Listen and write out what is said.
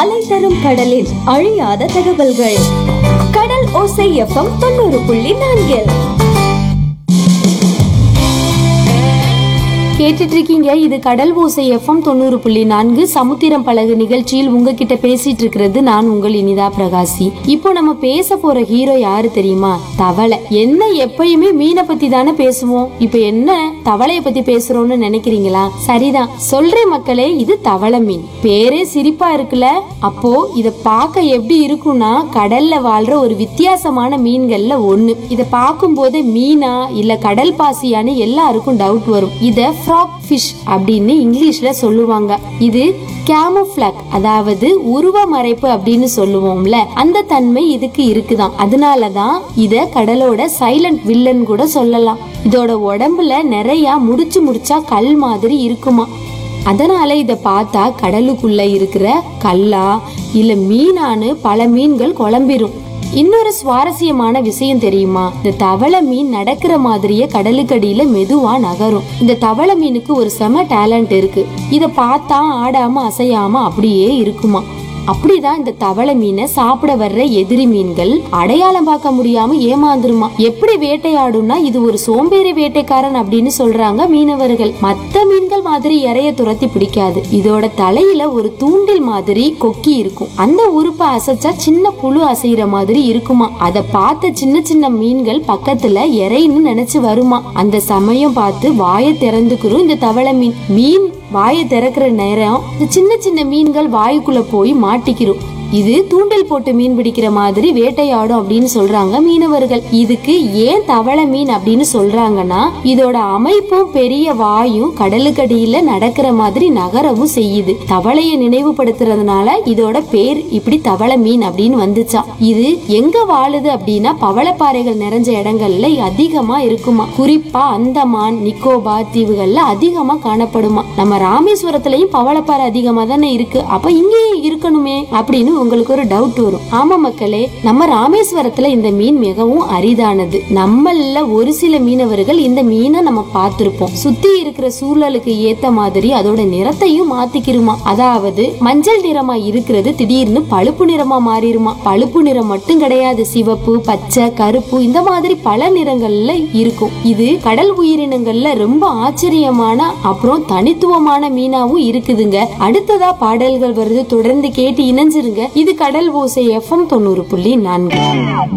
அலை தரும் கடலில் அழியாத தகவல்கள் கடல் ஓசை எஃப்எம் தொண்ணூறு புள்ளி நான்கில் கேட்டுட்டு இருக்கீங்க இது கடல் ஓசை எஃப்எம் தொண்ணூறு புள்ளி நான்கு சமுத்திரம் பழகு நிகழ்ச்சியில் உங்ககிட்ட பேசிட்டு இருக்கிறது நான் உங்கள் இனிதா பிரகாசி இப்போ நம்ம பேச போற ஹீரோ யாரு தெரியுமா தவளை என்ன எப்பயுமே மீனை பத்தி தானே பேசுவோம் இப்போ என்ன தவளைய பத்தி பேசுறோம்னு நினைக்கிறீங்களா சரிதான் சொல்றேன் மக்களே இது தவளை மீன் பேரே சிரிப்பா இருக்குல்ல அப்போ இத பார்க்க எப்படி இருக்கும்னா கடல்ல வாழ்ற ஒரு வித்தியாசமான மீன்கள்ல ஒண்ணு இத பார்க்கும்போது மீனா இல்ல கடல் பாசியான்னு எல்லாருக்கும் டவுட் வரும் இத ஃப்ராக் ஃபிஷ் அப்படின்னு இங்கிலீஷ்ல சொல்லுவாங்க இது கேமோஃபிளாக் அதாவது உருவ மறைப்பு அப்படின்னு சொல்லுவோம்ல அந்த தன்மை இதுக்கு இருக்குதாம் அதனாலதான் இத கடலோட சைலண்ட் வில்லன் கூட சொல்லலாம் இதோட உடம்புல நிறைய முடிச்சு முடிச்சா கல் மாதிரி இருக்குமா அதனால இத பார்த்தா கடலுக்குள்ள இருக்கிற கல்லா இல்ல மீனான்னு பல மீன்கள் குழம்பிரும் இன்னொரு சுவாரஸ்யமான விஷயம் தெரியுமா இந்த தவளை மீன் நடக்கிற மாதிரியே கடலுக்கடியில மெதுவா நகரும் இந்த தவளை மீனுக்கு ஒரு செம டேலண்ட் இருக்கு இத பார்த்தா ஆடாம அசையாம அப்படியே இருக்குமா அப்படிதான் இந்த தவளை மீனை சாப்பிட வர்ற எதிரி மீன்கள் அடையாளம் பார்க்க முடியாம ஏமாந்துருமா எப்படி வேட்டையாடும்னா இது ஒரு சோம்பேறி வேட்டைக்காரன் அப்படின்னு சொல்றாங்க மீனவர்கள் மத்த மீன்கள் மாதிரி இறைய துரத்தி பிடிக்காது இதோட தலையில ஒரு தூண்டில் மாதிரி கொக்கி இருக்கும் அந்த உறுப்பை அசைச்சா சின்ன புழு அசைகிற மாதிரி இருக்குமா அத பார்த்த சின்ன சின்ன மீன்கள் பக்கத்துல இறைன்னு நினைச்சு வருமா அந்த சமயம் பார்த்து வாயை திறந்துக்கிறோம் இந்த தவளை மீன் மீன் வாயை திறக்கிற நேரம் இந்த சின்ன சின்ன மீன்கள் வாயுக்குள்ள போய் மாட்டிக்கிறோம் இது தூண்டில் போட்டு மீன் பிடிக்கிற மாதிரி வேட்டையாடும் அப்படின்னு சொல்றாங்க மீனவர்கள் இதுக்கு ஏன் தவளை மீன் அப்படின்னு சொல்றாங்கன்னா இதோட அமைப்பும் பெரிய வாயும் கடலுக்கடியில நடக்கிற மாதிரி நகரவும் செய்யுது தவளையை நினைவுபடுத்துறதுனால இதோட பேர் இப்படி தவளை மீன் அப்படின்னு வந்துச்சா இது எங்க வாழுது அப்படின்னா பவளப்பாறைகள் நிறைஞ்ச இடங்கள்ல அதிகமா இருக்குமா குறிப்பா அந்தமான் நிக்கோபார் தீவுகள்ல அதிகமா காணப்படுமா நம்ம ராமேஸ்வரத்துலயும் பவளப்பாறை அதிகமா தானே இருக்கு அப்ப இங்கேயும் இருக்கணுமே அப்படின்னு உங்களுக்கு ஒரு டவுட் வரும் ஆமா மக்களே நம்ம ராமேஸ்வரத்துல இந்த மீன் மிகவும் அரிதானது நம்மள ஒரு சில மீனவர்கள் இந்த மீனை நம்ம பார்த்திருப்போம் சுத்தி இருக்கிற சூழலுக்கு ஏத்த மாதிரி அதோட நிறத்தையும் மாத்திக்கிருமா அதாவது மஞ்சள் நிறமா இருக்கிறது திடீர்னு பழுப்பு நிறமா மாறிடுமா பழுப்பு நிறம் மட்டும் கிடையாது சிவப்பு பச்சை கருப்பு இந்த மாதிரி பல நிறங்கள்ல இருக்கும் இது கடல் உயிரினங்கள்ல ரொம்ப ஆச்சரியமான அப்புறம் தனித்துவமான மீனாவும் இருக்குதுங்க அடுத்ததா பாடல்கள் வருது தொடர்ந்து கேட்டு இணைஞ்சிருங்க இது கடல் ஓசை எஃப்எம் தொண்ணூறு புள்ளி நான்கு